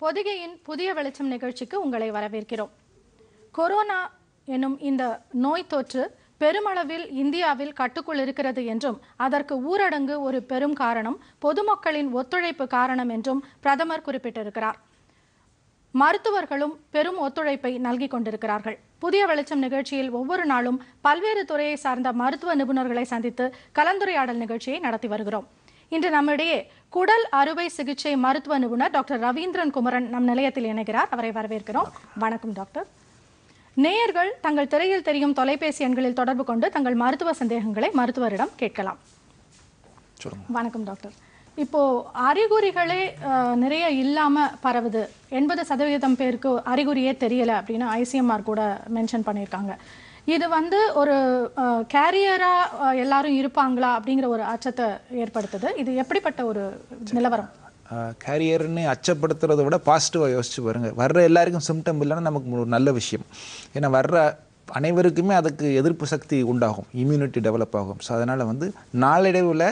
பொதிகையின் புதிய வெளிச்சம் நிகழ்ச்சிக்கு உங்களை வரவேற்கிறோம் கொரோனா எனும் இந்த நோய் தொற்று பெருமளவில் இந்தியாவில் கட்டுக்குள் இருக்கிறது என்றும் அதற்கு ஊரடங்கு ஒரு பெரும் காரணம் பொதுமக்களின் ஒத்துழைப்பு காரணம் என்றும் பிரதமர் குறிப்பிட்டிருக்கிறார் மருத்துவர்களும் பெரும் ஒத்துழைப்பை நல்கி கொண்டிருக்கிறார்கள் புதிய வெளிச்சம் நிகழ்ச்சியில் ஒவ்வொரு நாளும் பல்வேறு துறையை சார்ந்த மருத்துவ நிபுணர்களை சந்தித்து கலந்துரையாடல் நிகழ்ச்சியை நடத்தி வருகிறோம் இன்று நம்மிடையே குடல் அறுவை சிகிச்சை மருத்துவ நிபுணர் டாக்டர் ரவீந்திரன் குமரன் நம் நிலையத்தில் இணைகிறார் அவரை வரவேற்கிறோம் வணக்கம் டாக்டர் நேயர்கள் தங்கள் திரையில் தெரியும் தொலைபேசி எண்களில் தொடர்பு கொண்டு தங்கள் மருத்துவ சந்தேகங்களை மருத்துவரிடம் கேட்கலாம் சொல்லுங்க வணக்கம் டாக்டர் இப்போ அறிகுறிகளே அஹ், நிறைய இல்லாம பரவுது எண்பது சதவீதம் பேருக்கு அறிகுறியே தெரியல அப்படின்னு ஐசிஎம்ஆர் கூட மென்ஷன் பண்ணியிருக்காங்க இது வந்து ஒரு கேரியரா எல்லாரும் இருப்பாங்களா அப்படிங்கிற ஒரு அச்சத்தை ஏற்படுத்துது இது எப்படிப்பட்ட ஒரு நிலவரம் கேரியர்னு அச்சப்படுத்துறதை விட பாசிட்டிவாக யோசிச்சு பாருங்க வர்ற எல்லாருக்கும் சிம்டம் இல்லைன்னா நமக்கு ஒரு நல்ல விஷயம் ஏன்னா வர்ற அனைவருக்குமே அதுக்கு எதிர்ப்பு சக்தி உண்டாகும் இம்யூனிட்டி டெவலப் ஆகும் ஸோ அதனால் வந்து நாளடைவில்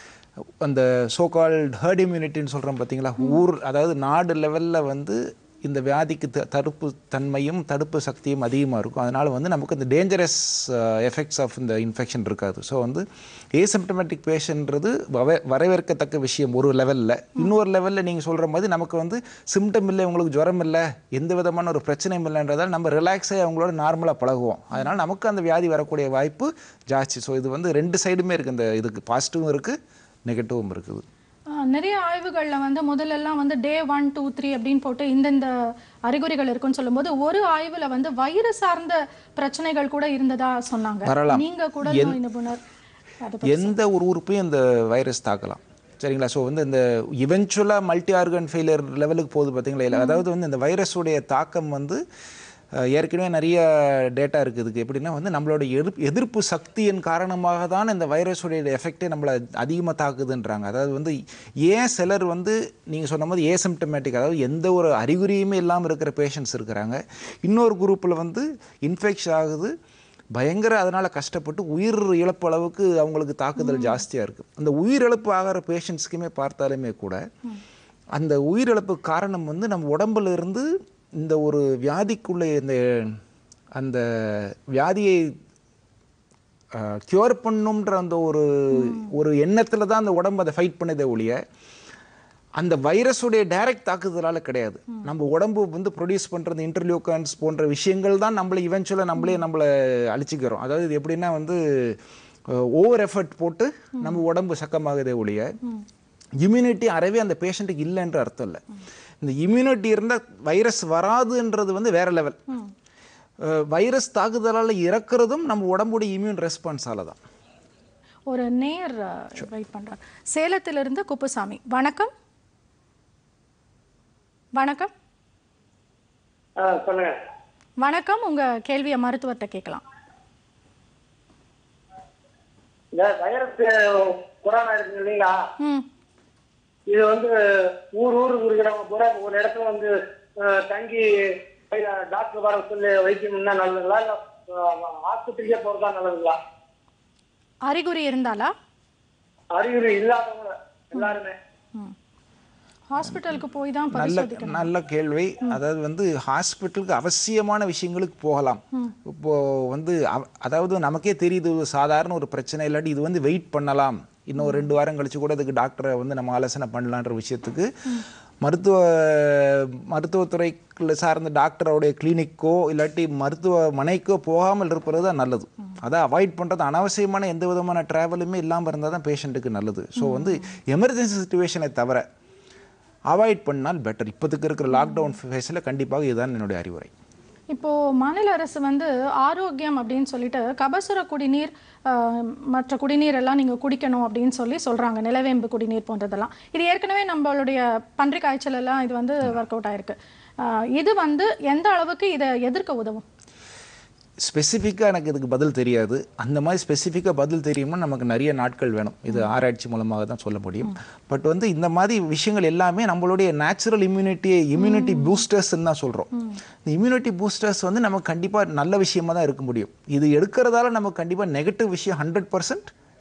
அந்த சோகால்ட் ஹர்ட் இம்யூனிட்டின்னு சொல்கிறோம் பார்த்தீங்களா ஊர் அதாவது நாடு லெவலில் வந்து இந்த வியாதிக்கு த தடுப்பு தன்மையும் தடுப்பு சக்தியும் அதிகமாக இருக்கும் அதனால் வந்து நமக்கு இந்த டேஞ்சரஸ் எஃபெக்ட்ஸ் ஆஃப் இந்த இன்ஃபெக்ஷன் இருக்காது ஸோ வந்து ஏசிம்டமேட்டிக் பேஷன்றது வர வரவேற்கத்தக்க விஷயம் ஒரு லெவலில் இன்னொரு லெவலில் நீங்கள் சொல்கிற மாதிரி நமக்கு வந்து சிம்டம் இல்லை உங்களுக்கு ஜுரம் இல்லை எந்த விதமான ஒரு பிரச்சனையும் இல்லைன்றதால் நம்ம ரிலாக்ஸாக அவங்களோட நார்மலாக பழகுவோம் அதனால் நமக்கு அந்த வியாதி வரக்கூடிய வாய்ப்பு ஜாஸ்தி ஸோ இது வந்து ரெண்டு சைடுமே இருக்குது இந்த இதுக்கு பாசிட்டிவும் இருக்குது நெகட்டிவும் இருக்குது அஹ், நிறைய ஆய்வுகள்ல வந்து முதல்ல எல்லாம் வந்து டே ஒன் டூ த்ரீ அப்படின்னு போட்டு இந்தந்த அறிகுறிகள் இருக்குன்னு சொல்லும்போது ஒரு ஆய்வுல வந்து வயிறு சார்ந்த பிரச்சனைகள் கூட இருந்ததா சொன்னாங்க வரலாம். நீங்க கூட நோய் நிபுணர் அதை பத்தி எந்த ஒரு உறுப்பையும் இந்த வைரஸ் தாக்கலாம் சரிங்களா ஸோ வந்து இந்த இவென்ச்சுவலாக மல்டி ஆர்கன் ஃபெயிலியர் லெவலுக்கு போகுது பார்த்தீங்களா இல்லை அதாவது வந்து இந்த வைரஸுடைய தாக்கம் வந்து அஹ், ஏற்கனவே நிறைய டேட்டா இருக்குது இதுக்கு எப்படின்னா வந்து நம்மளோட எதிர்ப்பு எதிர்ப்பு சக்தியின் காரணமாக தான் இந்த வைரஸுடைய எஃபெக்டே நம்மளை அதிகமாக தாக்குதுன்றாங்க அதாவது வந்து ஏன் சிலர் வந்து நீங்கள் சொன்ன மாதிரி ஏசிம்டமேட்டிக் அதாவது எந்த ஒரு அறிகுறியுமே இல்லாமல் இருக்கிற பேஷண்ட்ஸ் இருக்கிறாங்க இன்னொரு குரூப்பில் வந்து இன்ஃபெக்ஷன் ஆகுது பயங்கர அதனால் கஷ்டப்பட்டு உயிர் இழப்பு அளவுக்கு அவங்களுக்கு தாக்குதல் ஜாஸ்தியாக இருக்குது அந்த உயிரிழப்பு ஆகிற பேஷண்ட்ஸ்க்குமே பார்த்தாலுமே கூட அந்த உயிரிழப்பு காரணம் வந்து நம்ம உடம்புல இருந்து இந்த ஒரு வியாதிக்குள்ளே இந்த அந்த வியாதியை க்யூர் பண்ணுன்ற அந்த ஒரு ஒரு எண்ணத்தில் தான் அந்த உடம்பு அதை ஃபைட் பண்ணுதே ஒழிய அந்த வைரஸுடைய டைரக்ட் தாக்குதலால கிடையாது நம்ம உடம்பு வந்து ப்ரொடியூஸ் பண்ணுறது இன்டர்லியூக்கன்ஸ் போன்ற விஷயங்கள் தான் நம்மளை இவென்ச்சுவலாக நம்மளே நம்மளை அழிச்சிக்கிறோம் அதாவது இது எப்படின்னா வந்து ஓவர் எஃபர்ட் போட்டு நம்ம உடம்பு சக்கமாகுதே ஒழிய இம்யூனிட்டி அறவே அந்த பேஷண்ட்டுக்கு இல்லைன்ற அர்த்தம் இல்லை இந்த இம்யூனிட்டி இருந்தால் வைரஸ் வராதுன்றது வந்து வேற லெவல் வைரஸ் தாக்குதலால் இறக்குறதும் நம்ம உடம்புடைய இம்யூன் ரெஸ்பான்ஸால தான் ஒரு நேர் வெயிட் பண்றார் சேலத்திலிருந்து குப்புசாமி வணக்கம் வணக்கம் ஆ சொல்லுங்க வணக்கம் உங்க கேள்வியை மருத்துவர்கிட்ட கேட்கலாம் இந்த வைரஸ் கொரோனா இருக்கு இல்லைங்களா ம் இது வந்து ஊர் ஊருக்கு இருக்கிறவங்க பூரா ஒரு இடத்துல வந்து அஹ், தங்கி வை- டாக்டர் வர சொல்லி வைத்தியம் பண்ணா நல்லதுங்களா இல்ல அஹ், ஆஸ்பத்திரிக்கே போறதா நல்லதுங்களா அறிகுறி இருந்தாலா அறிகுறி இல்லாதவங்க எல்லாருமே ம் ஹாஸ்பிட்டலுக்கு போய் தான் நல்ல பரிசோதிக்கணும் நல்ல கேள்வி அதாவது வந்து ஹாஸ்பிட்டலுக்கு அவசியமான விஷயங்களுக்கு போகலாம் இப்போ வந்து அவ- அதாவது நமக்கே தெரியுது ஒரு சாதாரண ஒரு பிரச்சனை இல்லாட்டி இது வந்து வெயிட் பண்ணலாம் இன்னும் ஒரு ரெண்டு வாரம் கழிச்சு கூட அதுக்கு டாக்டரை வந்து நம்ம ஆலோசனை பண்ணலான்ற விஷயத்துக்கு மருத்துவ மருத்துவத்துறைக்குள்ள சார்ந்த டாக்டரோடைய கிளினிக்கோ இல்லாட்டி மருத்துவமனைக்கோ போகாமல் இருப்பது தான் நல்லது அதை அவாய்ட் பண்ணுறது அனாவசியமான எந்த விதமான ட்ராவலுமே இல்லாமல் இருந்தால் தான் பேஷண்ட்டுக்கு நல்லது ஸோ வந்து எமர்ஜென்சி சுச்சுவேஷனை தவிர அவாய்ட் பண்ணால் பெட்டர் இப்போதுக்கு இருக்கிற லாக்டவுன் ஃபேஸில் கண்டிப்பாக இதுதான் என்னுடைய அறிவுரை இப்போ மாநில அரசு வந்து ஆரோக்கியம் அப்படின்னு சொல்லிட்டு கபசுர குடிநீர் ஆஹ், மற்ற குடிநீர் எல்லாம் நீங்க குடிக்கணும் அப்படின்னு சொல்லி சொல்றாங்க நிலவேம்பு குடிநீர் போன்றதெல்லாம் இது ஏற்கனவே நம்மளுடைய பன்றி காய்ச்சல் எல்லாம் இது வந்து ஒர்க் அவுட் ஆயிருக்கு ஆஹ், இது வந்து எந்த அளவுக்கு இதை எதிர்க்க உதவும் ஸ்பெசிஃபிக்காக எனக்கு இதுக்கு பதில் தெரியாது அந்த மாதிரி ஸ்பெசிஃபிக்காக பதில் தெரியும்னா நமக்கு நிறைய நாட்கள் வேணும் இது ஆராய்ச்சி மூலமாக தான் சொல்ல முடியும் பட் வந்து இந்த மாதிரி விஷயங்கள் எல்லாமே நம்மளுடைய நேச்சுரல் இம்யூனிட்டியை இம்யூனிட்டி பூஸ்டர்ஸ்ன்னு தான் சொல்கிறோம் இந்த இம்யூனிட்டி பூஸ்டர்ஸ் வந்து நமக்கு கண்டிப்பாக நல்ல விஷயமா தான் இருக்க முடியும் இது எடுக்கிறதால நமக்கு கண்டிப்பாக நெகட்டிவ் விஷயம் ஹண்ட்ரட் பர்சன்ட்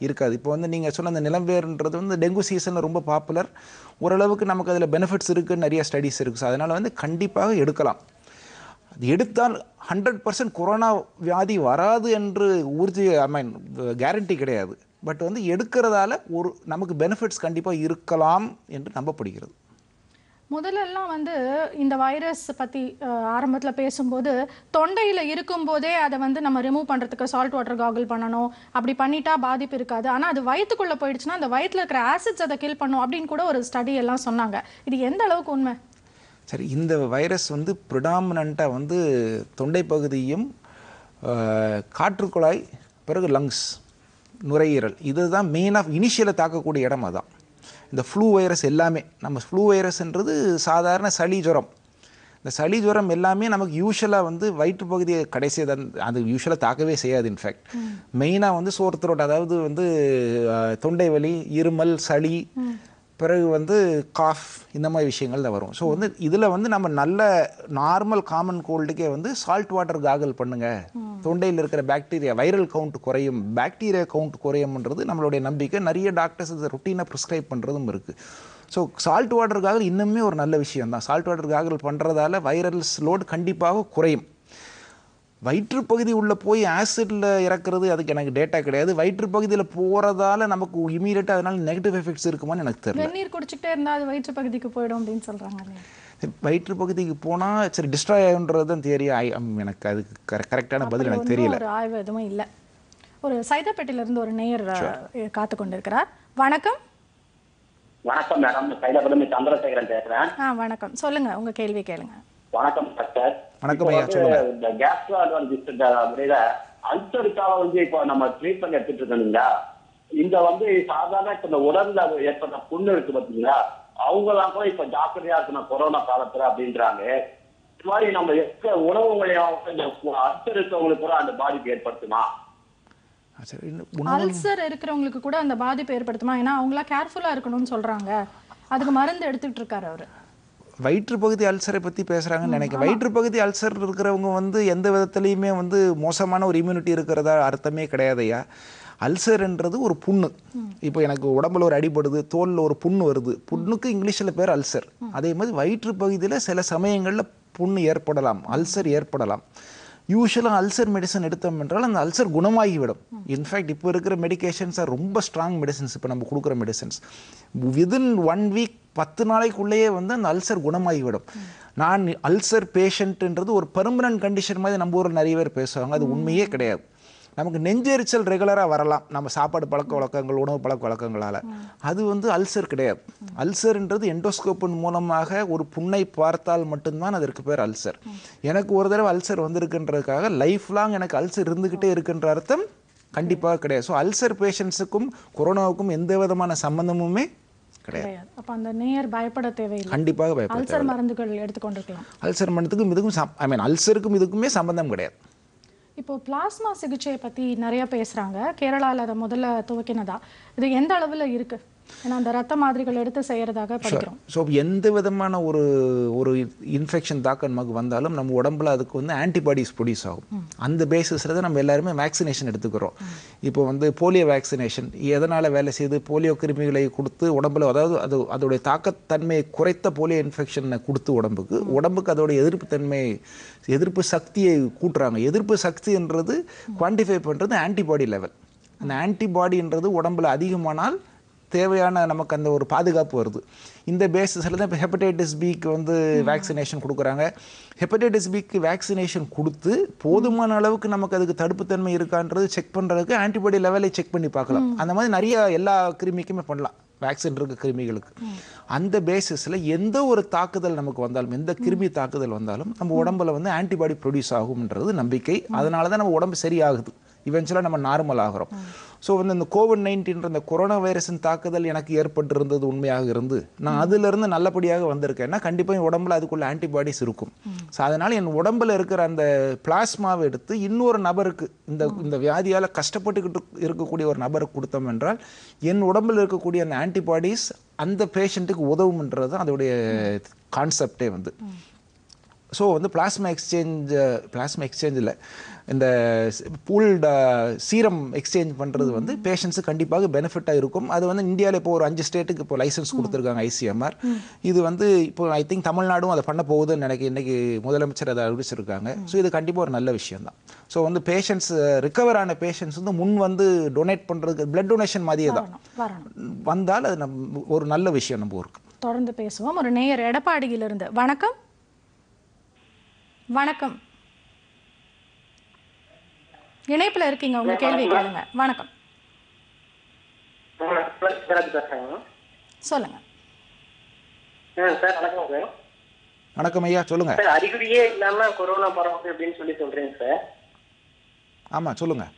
இருக்காது இப்போ வந்து நீங்கள் சொன்ன அந்த நிலம்பெயர்ன்றது வந்து டெங்கு சீசனில் ரொம்ப பாப்புலர் ஓரளவுக்கு நமக்கு அதில் பெனிஃபிட்ஸ் இருக்குன்னு நிறைய ஸ்டடீஸ் இருக்குது ஸோ அதனால் வந்து கண்டிப்பாக எடுக்கலாம் அது எடுத்தால் ஹண்ட்ரட் பர்சன்ட் கொரோனா வியாதி வராது என்று உறுதி ஐ மீன் கேரண்டி கிடையாது பட் வந்து எடுக்கிறதால ஒரு நமக்கு பெனிஃபிட்ஸ் கண்டிப்பாக இருக்கலாம் என்று நம்பப்படுகிறது முதல்லலாம் வந்து இந்த வைரஸ் பற்றி ஆரம்பத்தில் பேசும்போது தொண்டையில் இருக்கும்போதே அதை வந்து நம்ம ரிமூவ் பண்ணுறதுக்கு சால்ட் வாட்டர் காகுல் பண்ணணும் அப்படி பண்ணிட்டா பாதிப்பு இருக்காது ஆனால் அது வயிற்றுக்குள்ளே போயிடுச்சுன்னா அந்த வயிற்றில் இருக்கிற ஆசிட்ஸ் அதை கில் பண்ணும் அப்படின்னு கூட ஒரு ஸ்டடி எல்லாம் சொன்னாங்க இது எந்த அளவுக்கு உண்மை சரி இந்த வைரஸ் வந்து ப்ரிடாமினண்ட்டாக வந்து தொண்டை பகுதியும் அஹ், காற்றுக்குழாய் பிறகு லங்ஸ் நுரையீரல் இதுதான் மெயினாக இனிஷியலை தாக்கக்கூடிய இடம் அதான் இந்த ஃப்ளூ வைரஸ் எல்லாமே நம்ம ஃப்ளூ வைரஸ்ன்றது சாதாரண சளி ஜுரம் இந்த சளி ஜுரம் எல்லாமே நமக்கு யூஸ்வலாக வந்து வயிற்று பகுதியை கடைசி தான் அது யூஸ்வலாக தாக்கவே செய்யாது இன்ஃபேக்ட் மெயினாக வந்து சோர் throat அதாவது வந்து அஹ், தொண்டை வலி இருமல் சளி பிறகு வந்து காஃப் இந்த மாதிரி விஷயங்கள் தான் வரும் ஸோ வந்து இதில் வந்து நம்ம நல்ல நார்மல் காமன் கோல்டுக்கே வந்து சால்ட் வாட்டர் காகல் பண்ணுங்க தொண்டையில் இருக்கிற பாக்டீரியா வைரல் கவுண்ட் குறையும் பாக்டீரியா கவுண்ட் குறையும்ன்றது நம்மளுடைய நம்பிக்கை நிறைய டாக்டர்ஸ் இதை ருட்டீனாக ப்ரிஸ்கிரைப் பண்ணுறதும் இருக்குது ஸோ சால்ட் வாட்டர் காகல் இன்னுமே ஒரு நல்ல விஷயம் தான் சால்ட் வாட்டர் காகல் பண்ணுறதால வைரல்ஸ் லோடு கண்டிப்பாக குறையும் வயிற்று பகுதி உள்ள போய் ஆசிட்ல இறக்குறது அதுக்கு எனக்கு டேட்டா கிடையாது வயிற்று பகுதியில் போகிறதால நமக்கு இமீடியட்டாக அதனால நெகட்டிவ் எஃபெக்ட்ஸ் இருக்குமான்னு எனக்கு தெரியல வெந்நீர் குடிச்சிக்கிட்டே இருந்தால் அது வயிற்று பகுதிக்கு போயிடும் அப்படின்னு சொல்கிறாங்க இல்லையா சரி, வயிற்று பகுதிக்கு போனால் சரி டிஸ்ட்ராய் ஆகுன்றது தான் தெரியும் ஐ அம், எனக்கு அதுக்கு கரெக்டான பதில் எனக்கு ஒண்ணும் தெரியல ஒரு ஆய்வு எதுவும் இல்லை ஒரு சைதாப்பேட்டையில இருந்து ஒரு நேயர் காத்து கொண்டிருக்கிறார் வணக்கம் வணக்கம் மேடம் சைலபுரம் சந்திரசேகரன் பேசுறேன் ஆ வணக்கம் சொல்லுங்க உங்க கேள்வி கேளுங்க வணக்கம் டாக்டர் வணக்கம் இப்போ ஐயா, வந்து சொல்லுங்க. இந்த கேஸ்ட்ரோ அட்வான்டிஸ்ட் முறையில அல்சருக்காக வந்து இப்போ நம்ம ட்ரீட்மெண்ட் எடுத்துட்டு இருக்கோங்களா இந்த வந்து சாதாரண இப்ப இந்த உடல்ல ஏற்பட்ட புண்ணு இருக்கு பாத்தீங்களா அவங்கெல்லாம் கூட இப்ப ஜாக்கிரதையா இருக்கணும் கொரோனா காலத்துல அப்படின்றாங்க இது மாதிரி நம்ம எக்க உணவு மூலியம் இந்த அல்சர் இருக்கவங்களுக்கு கூட அந்த பாதிப்பு ஏற்படுத்துமா சரி இன்னும் உணவு அல்சர் இருக்கிறவங்களுக்கு கூட அந்த பாதிப்பு ஏற்படுத்துமா ஏன்னா அவங்களா கேர்ஃபுல்லா இருக்கணும்னு சொல்றாங்க அதுக்கு மருந்து எடுத்துக்கிட்டு இருக்காரு அவரு வயிற்று பகுதி அல்சரை பற்றி பேசுகிறாங்கன்னு நினைக்கிறேன் வயிற்று பகுதி அல்சர் இருக்கிறவங்க வந்து எந்த விதத்துலையுமே வந்து மோசமான ஒரு இம்யூனிட்டி இருக்கிறதா அர்த்தமே கிடையாதையா அல்சர்ன்றது ஒரு புண்ணு இப்போ எனக்கு உடம்புல ஒரு அடிபடுது தோலில் ஒரு புண்ணு வருது புண்ணுக்கு இங்கிலீஷில் பேர் அல்சர் அதே மாதிரி வயிற்று பகுதியில் சில சமயங்களில் புண்ணு ஏற்படலாம் அல்சர் ஏற்படலாம் யூஸ்வலாக அல்சர் மெடிசன் எடுத்தோம் என்றால் அந்த அல்சர் குணமாகிவிடும் இன்ஃபேக்ட் இப்போ இருக்கிற மெடிகேஷன்ஸ் ரொம்ப ஸ்ட்ராங் மெடிசன்ஸ் இப்போ நம்ம கொடுக்குற மெடிசன்ஸ் விதின் ஒன் வீக் பத்து நாளைக்குள்ளேயே வந்து அந்த அல்சர் குணமாகிவிடும் நான் அல்சர் பேஷண்ட்ன்றது ஒரு பெர்மனன்ட் கண்டிஷன் மாதிரி நம்ம ஊரில் நிறைய பேர் பேசுவாங்க அது உண்மையே கிடையாது நமக்கு நெஞ்செரிச்சல் ரெகுலராக வரலாம் நம்ம சாப்பாடு பழக்க வழக்கங்கள் உணவு பழக்க வழக்கங்களால் அது வந்து அல்சர் கிடையாது அல்சர்ன்றது எண்டோஸ்கோப்பின் மூலமாக ஒரு புண்ணை பார்த்தால் மட்டும்தான் அதற்கு பேர் அல்சர் எனக்கு ஒரு தடவை அல்சர் வந்திருக்குன்றதுக்காக லைஃப் லாங் எனக்கு அல்சர் இருந்துக்கிட்டே இருக்குன்ற அர்த்தம் கண்டிப்பாக கிடையாது ஸோ அல்சர் பேஷண்ட்ஸுக்கும் கொரோனாவுக்கும் எந்த விதமான சம்பந்தமுமே கிடையாது கிடையாது அப்ப அந்த நேயர் பயப்பட தேவையில்லை கண்டிப்பாக பயப்பட அல்சர் மருந்துகள் எடுத்துக்கொண்டிருக்கலாம் அல்சர் மரணத்துக்கும் இதுக்கும் ஐ மீன் அல்சருக்கும் இதுக்குமே சம்பந்தம் கிடையாது இப்போ பிளாஸ்மா சிகிச்சையை பத்தி நிறைய பேசுறாங்க கேரளால அதை முதல்ல துவக்கினதா இது எந்த அளவுல இருக்கு ஏன்னா அந்த ரத்த மாதிரிகள் எடுத்து செய்யறதாக படிக்கிறோம் ஸோ எந்த விதமான ஒரு ஒரு இன்ஃபெக்ஷன் தாக்கம் நமக்கு வந்தாலும் நம்ம உடம்புல அதுக்கு வந்து ஆன்டிபாடிஸ் ப்ரொடியூஸ் ஆகும் அந்த பேசிஸில் தான் நம்ம எல்லாருமே வேக்சினேஷன் எடுத்துக்கிறோம் இப்போ வந்து போலியோ வேக்சினேஷன் எதனால் வேலை செய்து போலியோ கிருமிகளை கொடுத்து உடம்புல அதாவது அது அதோடைய தாக்கத்தன்மையை குறைத்த போலியோ இன்ஃபெக்ஷனை கொடுத்து உடம்புக்கு உடம்புக்கு அதோட எதிர்ப்பு தன்மை எதிர்ப்பு சக்தியை கூட்டுறாங்க எதிர்ப்பு சக்தின்றது குவான்டிஃபை பண்ணுறது ஆன்டிபாடி லெவல் அந்த ஆன்டிபாடின்றது உடம்புல அதிகமானால் தேவையான நமக்கு அந்த ஒரு பாதுகாப்பு வருது இந்த பேசிஸில் தான் இப்போ ஹெப்படைட்டிஸ் பிக்கு வந்து வேக்சினேஷன் கொடுக்குறாங்க ஹெப்படைட்டிஸ் பிக்கு வேக்சினேஷன் கொடுத்து போதுமான அளவுக்கு நமக்கு அதுக்கு தடுப்புத்தன்மை இருக்கான்றது செக் பண்ணுறதுக்கு ஆன்டிபாடி லெவலை செக் பண்ணி பார்க்கலாம் அந்த மாதிரி நிறைய எல்லா கிருமிக்குமே பண்ணலாம் வேக்சின் இருக்க கிருமிகளுக்கு அந்த பேசிஸில் எந்த ஒரு தாக்குதல் நமக்கு வந்தாலும் எந்த கிருமி தாக்குதல் வந்தாலும் நம்ம உடம்புல வந்து ஆன்டிபாடி ப்ரொடியூஸ் ஆகும்ன்றது நம்பிக்கை அதனால தான் நம்ம உடம்பு சரியாகுது இவென்ச்சுவலாக நம்ம நார்மல் ஆகிறோம் ஸோ வந்து இந்த கோவிட் நைன்டீன்ற இந்த கொரோனா வைரஸின் தாக்குதல் எனக்கு ஏற்பட்டிருந்தது உண்மையாக இருந்து நான் அதிலிருந்து நல்லபடியாக வந்திருக்கேன்னா கண்டிப்பாக என் உடம்புல அதுக்குள்ள ஆன்டிபாடிஸ் இருக்கும் ஸோ அதனால் என் உடம்புல இருக்கிற அந்த பிளாஸ்மாவை எடுத்து இன்னொரு நபருக்கு இந்த இந்த வியாதியால் கஷ்டப்பட்டுக்கிட்டு இருக்கக்கூடிய ஒரு நபருக்கு கொடுத்தோம் என்றால் என் உடம்புல இருக்கக்கூடிய அந்த ஆன்டிபாடிஸ் அந்த பேஷண்ட்டுக்கு உதவும்ன்றது தான் அதோடைய கான்செப்டே வந்து ஸோ வந்து பிளாஸ்மா எக்ஸ்சேஞ்ச் பிளாஸ்மா எக்ஸ்சேஞ்சில் இந்த பூல்ட சீரம் எக்ஸ்சேஞ்ச் பண்ணுறது வந்து பேஷண்ட்ஸு கண்டிப்பாக பெனிஃபிட்டாக இருக்கும் அது வந்து இந்தியாவில் இப்போ ஒரு அஞ்சு ஸ்டேட்டுக்கு இப்போ லைசன்ஸ் கொடுத்துருக்காங்க ஐசிஎம்ஆர் இது வந்து இப்போ ஐ திங்க் தமிழ்நாடும் அதை பண்ண போகுதுன்னு நினைக்க இன்னைக்கு முதலமைச்சர் அதை அறிவிச்சிருக்காங்க ஸோ இது கண்டிப்பாக ஒரு நல்ல விஷயம் தான் ஸோ வந்து பேஷண்ட்ஸ் ரிகவர் ஆன பேஷண்ட்ஸ் வந்து முன் வந்து டொனேட் பண்ணுறதுக்கு பிளட் டொனேஷன் மாதிரியே தான் வரணும் வரணும் வந்தால் அது நம்ம ஒரு நல்ல விஷயம் நம்ம ஊருக்கு தொடர்ந்து பேசுவோம் ஒரு நேயர் எடப்பாடியிலிருந்து வணக்கம் வணக்கம் இணைப்புல இருக்கீங்க உங்க கேள்வி கேளுங்க வணக்கம் பேசுறேங்க சொல்லுங்க சார் வணக்கம் சார் வணக்கம் ஐயா சொல்லுங்கள் சார் அறிகுறியே இல்லாம கொரோனா பரவுது அப்படின்னு சொல்லி சொல்றீங்க சார் ஆமாம் சொல்லுங்கள்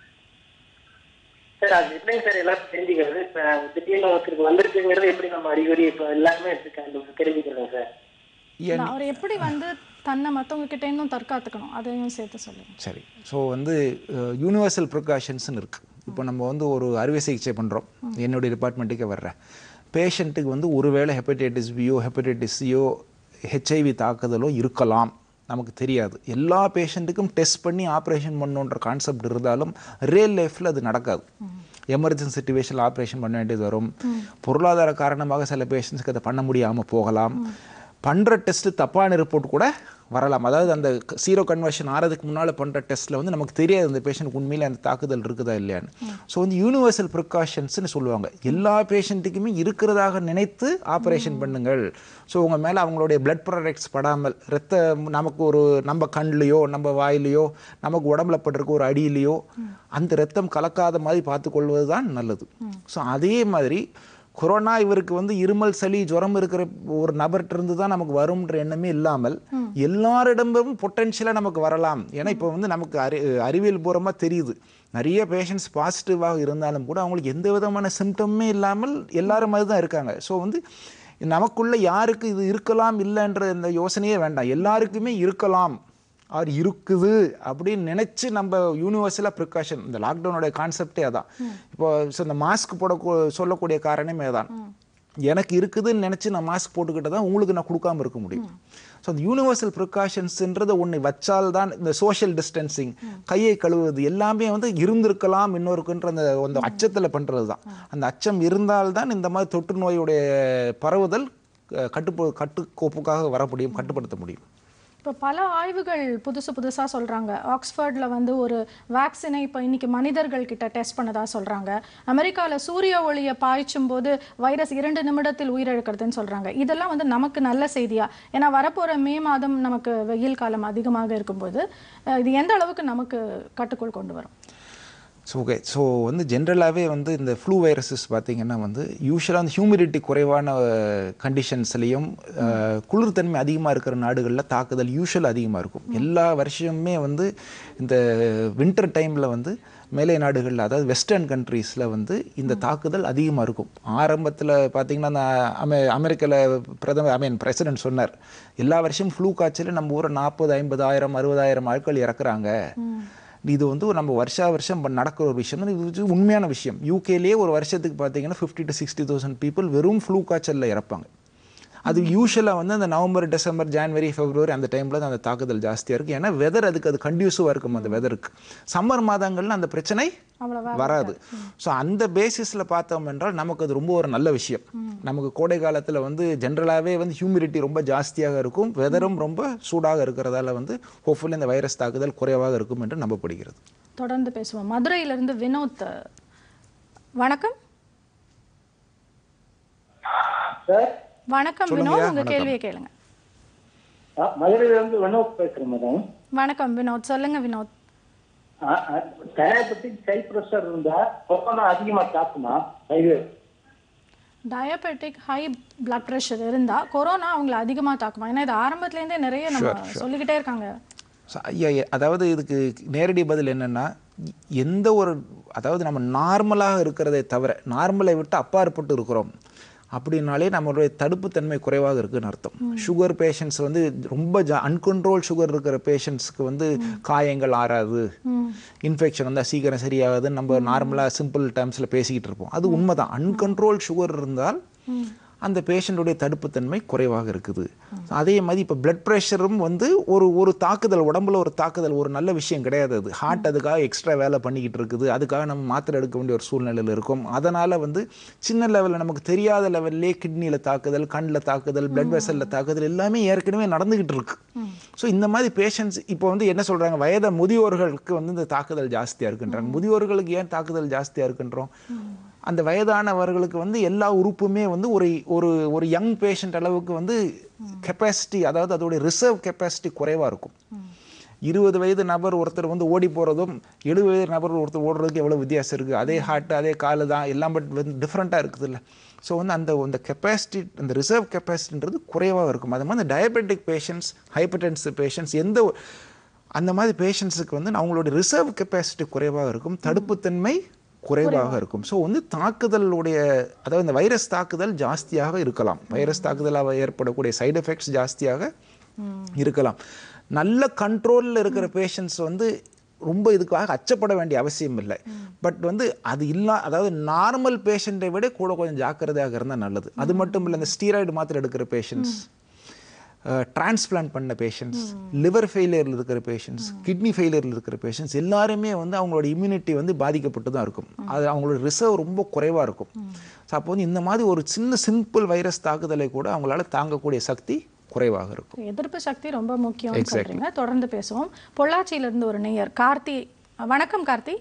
சார் அது எப்படிங்க சார் எல்லாம் தெரிஞ்சுக்கிறது இப்ப திடீர்னு ஒருத்தருக்கு வந்திருக்குங்கிறது எப்படி நம்ம அறிகுறி இப்ப எல்லாமே இருக்கு தெரிஞ்சுக்கிறோம் சார் ஏன் அவர் எப்படி வந்து தன்னை மத்தவங்க கிட்ட இருந்தும் தற்காத்துக்கணும் அதையும் சேர்த்து சொல்லுங்க சரி ஸோ வந்து யூனிவர்சல் ப்ரிகாஷன்ஸ்னு இருக்குது இப்போ நம்ம வந்து ஒரு அறுவை சிகிச்சை பண்ணுறோம் என்னுடைய டிபார்ட்மெண்ட்டுக்கே வர்றேன் பேஷண்ட்டுக்கு வந்து ஒருவேளை ஹெப்படைட்டிஸ் பியோ ஹெப்படைட்டிஸ் சியோ ஹெச்ஐவி தாக்குதலோ இருக்கலாம் நமக்கு தெரியாது எல்லா பேஷண்ட்டுக்கும் டெஸ்ட் பண்ணி ஆப்ரேஷன் பண்ணணுன்ற கான்செப்ட் இருந்தாலும் ரியல் லைஃப்பில் அது நடக்காது எமர்ஜென்சி சிச்சுவேஷனில் ஆப்ரேஷன் பண்ண வேண்டியது வரும் பொருளாதார காரணமாக சில பேஷண்ட்ஸ்க்கு அதை பண்ண முடியாமல் போகலாம் பண்ணுற டெஸ்ட்டு தப்பான ரிப்போர்ட் கூட வரலாம் அதாவது அந்த சீரோ கன்வர்ஷன் ஆறதுக்கு முன்னால் பண்ணுற டெஸ்ட்டில் வந்து நமக்கு தெரியாது அந்த பேஷண்ட்டுக்கு உண்மையிலே அந்த தாக்குதல் இருக்குதா இல்லையான்னு ஸோ வந்து யூனிவர்சல் ப்ரிகாஷன்ஸ்னு சொல்லுவாங்க எல்லா பேஷண்ட்டுக்குமே இருக்கிறதாக நினைத்து ஆப்ரேஷன் பண்ணுங்கள் ஸோ உங்கள் மேலே அவங்களுடைய பிளட் ப்ராடக்ட்ஸ் படாமல் ரத்த நமக்கு ஒரு நம்ம கண்லேயோ நம்ம வாயிலையோ நமக்கு உடம்புல பட்டிருக்க ஒரு அடியிலையோ அந்த ரத்தம் கலக்காத மாதிரி பார்த்துக்கொள்வது தான் நல்லது ஸோ அதே மாதிரி கொரோனா இவருக்கு வந்து இருமல் சளி ஜுரம் இருக்கிற ஒரு நபர்கிட்ட இருந்து தான் நமக்கு வரும்ன்ற எண்ணமே இல்லாமல் எல்லாரிடமும் பொட்டென்ஷியலாக நமக்கு வரலாம் ஏன்னா இப்போ வந்து நமக்கு அறி அறிவியல் பூர்வமாக தெரியுது நிறைய பேஷண்ட்ஸ் பாசிட்டிவாக இருந்தாலும் கூட அவங்களுக்கு எந்த விதமான சிம்டமே இல்லாமல் எல்லாரும் மாதிரி தான் இருக்காங்க ஸோ வந்து நமக்குள்ள யாருக்கு இது இருக்கலாம் இல்லைன்ற இந்த யோசனையே வேண்டாம் எல்லாருக்குமே இருக்கலாம் ஆர் இருக்குது அப்படின்னு நினச்சி நம்ம யூனிவர்சலாக ப்ரிகாஷன் இந்த லாக்டவுனோட கான்செப்டே அதான் இப்போ so இந்த மாஸ்க் போட சொல்லக்கூடிய காரணமே அதான் எனக்கு இருக்குதுன்னு நினச்சி நான் மாஸ்க் போட்டுக்கிட்டு தான் உங்களுக்கு நான் கொடுக்காம இருக்க முடியும் ஸோ அந்த யூனிவர்சல் ப்ரிகாஷன்ஸ்ன்றதை ஒன்று வச்சால் தான் இந்த சோஷியல் டிஸ்டன்சிங் கையை கழுவுறது எல்லாமே வந்து இருந்திருக்கலாம் இன்னொருக்குன்ற அந்த அந்த அச்சத்தில் பண்ணுறது தான் அந்த அச்சம் இருந்தால்தான் இந்த மாதிரி தொற்று நோயுடைய பரவுதல் அஹ், கட்டுப்பு கட்டுக்கோப்புக்காக வர முடியும் கட்டுப்படுத்த முடியும் இப்போ பல ஆய்வுகள் புதுசு புதுசாக சொல்கிறாங்க ஆக்ஸ்ஃபோர்டில் வந்து ஒரு வேக்சினை இப்போ இன்னைக்கு மனிதர்கள் கிட்ட டெஸ்ட் பண்ணதா சொல்கிறாங்க அமெரிக்காவில் சூரிய ஒளியை பாய்ச்சும் போது வைரஸ் இரண்டு நிமிடத்தில் உயிரிழக்கிறதுன்னு சொல்கிறாங்க இதெல்லாம் வந்து நமக்கு நல்ல செய்தியா ஏன்னா வரப்போகிற மே மாதம் நமக்கு வெயில் காலம் அதிகமாக இருக்கும்போது அஹ், இது எந்த அளவுக்கு நமக்கு கட்டுக்குள் கொண்டு வரும் ஸோ ஓகே ஸோ வந்து ஜென்ரலாகவே வந்து இந்த ஃப்ளூ வைரஸஸ் பார்த்தீங்கன்னா வந்து யூஸ்வலாக அந்த ஹியூமிடிட்டி குறைவான கண்டிஷன்ஸ்லேயும் குளிர்தன்மை அதிகமாக இருக்கிற நாடுகளில் தாக்குதல் யூஸ்வல் அதிகமாக இருக்கும் எல்லா வருஷமுமே வந்து இந்த வின்டர் டைமில் வந்து மேலை நாடுகளில் அதாவது வெஸ்டர்ன் கண்ட்ரீஸில் வந்து இந்த தாக்குதல் அதிகமாக இருக்கும் ஆரம்பத்தில் பார்த்தீங்கன்னா அந்த அமெ அமெரிக்காவில் பிரதமர் ஐ மீன் பிரசிடென்ட் சொன்னார் எல்லா வருஷமும் ஃப்ளூ காய்ச்சல் நம்ம ஊரை நாற்பது ஐம்பதாயிரம் அறுபதாயிரம் ஆட்கள் இறக்குறாங்க இது வந்து நம்ம வருஷா வருஷம் ப- நடக்கிற ஒரு விஷயம் தான் இது வந்து உண்மையான விஷயம் யூகேலேயே ஒரு வருஷத்துக்கு பார்த்தீங்கன்னா fifty to sixty thousand people வெறும் ஃப்ளூ காய்ச்சலில் இறப்பாங்க அது யூஸ்வலாக வந்து அந்த நவம்பர் டிசம்பர் ஜான்வரி பிப்ரவரி அந்த டைமில் தான் அந்த தாக்குதல் ஜாஸ்தியாக இருக்குது ஏன்னா வெதர் அதுக்கு அது கண்டியூசிவாக இருக்கும் அந்த வெதருக்கு சம்மர் மாதங்கள்ல அந்த பிரச்சனை அவ்வளவா வராது ஸோ அந்த பேசிஸில் பார்த்தோம் என்றால் நமக்கு அது ரொம்ப ஒரு நல்ல விஷயம் நமக்கு கோடை காலத்தில் வந்து ஜென்ரலாகவே வந்து ஹியூமிடிட்டி ரொம்ப ஜாஸ்தியாக இருக்கும் வெதரும் ரொம்ப சூடாக இருக்கிறதால வந்து ஹோப்ஃபுல்லி இந்த வைரஸ் தாக்குதல் குறைவாக இருக்கும் என்று நம்பப்படுகிறது தொடர்ந்து பேசுவோம் மதுரையிலிருந்து வினோத் வணக்கம் சார் வணக்கம் வினோத் உங்க கேள்வியை கேளுங்க மதுரையில இருந்து வினோத் பேசுறேன் மேடம் வணக்கம் வினோத் சொல்லுங்க வினோத் டயபெட்டிக் ஹை பிரஷர் இருந்தா கொரோனா அதிகமா தாக்குமா இது டயபெட்டிக் ஹை பிளட் ப்ரெஷர் இருந்தா கொரோனா அவங்களை அதிகமா தாக்குமா ஏன்னா இது ஆரம்பத்துல இருந்தே நிறைய நம்ம சொல்லிக்கிட்டே இருக்காங்க ஸோ ஐயா ஐயா, அதாவது இதுக்கு நேரடி பதில் என்னென்னா எந்த ஒரு அதாவது நம்ம நார்மலாக இருக்கிறதை தவிர நார்மலை விட்டு அப்பாற்பட்டு இருக்கிறோம் அப்படின்னாலே நம்மளுடைய தடுப்புத்தன்மை குறைவாக இருக்குன்னு அர்த்தம் சுகர் பேஷண்ட்ஸ் வந்து ரொம்ப ஜா அன்கண்ட்ரோல் சுகர் இருக்கிற பேஷண்ட்ஸ்க்கு வந்து காயங்கள் ஆறாது இன்ஃபெக்ஷன் வந்தால் சீக்கிரம் சரியாகுதுன்னு நம்ம நார்மலாக சிம்பிள் டேர்ம்ஸில் பேசிக்கிட்டு இருப்போம் அது உண்மைதான் அன்கண்ட்ரோல் சுகர் இருந்தால் அந்த பேஷண்ட்டுடைய தடுப்புத்தன்மை குறைவாக இருக்குது அதே மாதிரி இப்போ பிளட் ப்ரெஷரும் வந்து ஒரு ஒரு தாக்குதல் உடம்புல ஒரு தாக்குதல் ஒரு நல்ல விஷயம் கிடையாது அது ஹார்ட் அதுக்காக எக்ஸ்ட்ரா வேலை பண்ணிக்கிட்டு இருக்குது அதுக்காக நம்ம மாத்திரை எடுக்க வேண்டிய ஒரு சூழ்நிலையில் இருக்கும் அதனால் வந்து சின்ன லெவலில் நமக்கு தெரியாத லெவல்லே கிட்னியில் தாக்குதல் கண்ணில் தாக்குதல் பிளட் வெசலில் தாக்குதல் எல்லாமே ஏற்கனவே நடந்துக்கிட்டு இருக்கு ஸோ இந்த மாதிரி பேஷண்ட்ஸ் இப்போ வந்து என்ன சொல்கிறாங்க வயத முதியோர்களுக்கு வந்து இந்த தாக்குதல் ஜாஸ்தியாக இருக்குன்றாங்க முதியோர்களுக்கு ஏன் தாக்குதல் ஜாஸ்தியாக இருக்குன்றோம் அந்த வயதானவர்களுக்கு வந்து எல்லா உறுப்புமே வந்து ஒரு ஒரு ஒரு யங் பேஷண்ட் அளவுக்கு வந்து கெப்பாசிட்டி அதாவது அதோடைய ரிசர்வ் கெப்பாசிட்டி குறைவாக இருக்கும் இருபது வயது நபர் ஒருத்தர் வந்து ஓடி போகிறதும் எழுபது வயது நபர் ஒருத்தர் ஓடுறதுக்கு எவ்வளோ வித்தியாசம் இருக்குது அதே ஹார்ட் அதே காலு தான் எல்லாம் பட் வந்து டிஃப்ரெண்ட்டாக இருக்குது இல்லை ஸோ வந்து அந்த அந்த கெப்பாசிட்டி அந்த ரிசர்வ் கெப்பாசிட்டின்றது குறைவாக இருக்கும் அது மாதிரி டயபெட்டிக் பேஷண்ட்ஸ் ஹைப்பர்டென்சிவ் பேஷண்ட்ஸ் எந்த ஒரு- அந்த மாதிரி பேஷண்ட்ஸுக்கு வந்து அவங்களோட ரிசர்வ் கெப்பாசிட்டி குறைவாக இருக்கும் தடுப்புத்தன்மை குறைவாக இருக்கும் ஸோ வந்து தாக்குதலுடைய அதாவது இந்த வைரஸ் தாக்குதல் ஜாஸ்தியாக இருக்கலாம் வைரஸ் தாக்குதலாக ஏற்படக்கூடிய சைடு எஃபெக்ட்ஸ் ஜாஸ்தியாக இருக்கலாம் நல்ல கண்ட்ரோலில் இருக்கிற பேஷண்ட்ஸ் வந்து ரொம்ப இதுக்காக அச்சப்பட வேண்டிய அவசியம் இல்லை பட் வந்து அது இல்லா அதாவது நார்மல் பேஷண்ட்டை விட கூட கொஞ்சம் ஜாக்கிரதையாக இருந்தால் நல்லது அது மட்டும் இல்லை இந்த ஸ்டீராய்டு மாத்திரை எடுக்கிற பேஷண்ட்ஸ் டிரான்ஸ்பிளான்ட் பண்ண பேஷண்ட்ஸ் லிவர் ஃபெயிலியரில் இருக்கிற பேஷண்ட்ஸ் கிட்னி ஃபெயிலியரில் இருக்கிற பேஷண்ட்ஸ் எல்லாருமே வந்து அவங்களோட இம்யூனிட்டி வந்து பாதிக்கப்பட்டு தான் இருக்கும் அது அவங்களோட ரிசர்வ் ரொம்ப குறைவாக இருக்கும் ஸோ அப்போ வந்து இந்த மாதிரி ஒரு சின்ன சிம்பிள் வைரஸ் தாக்குதலை கூட அவங்களால தாங்கக்கூடிய சக்தி குறைவாக இருக்கும் எதிர்ப்பு சக்தி ரொம்ப முக்கியம் சொல்றீங்க தொடர்ந்து பேசுவோம் பொள்ளாச்சியில இருந்து ஒரு நேயர் கார்த்தி வணக்கம் கார்த்தி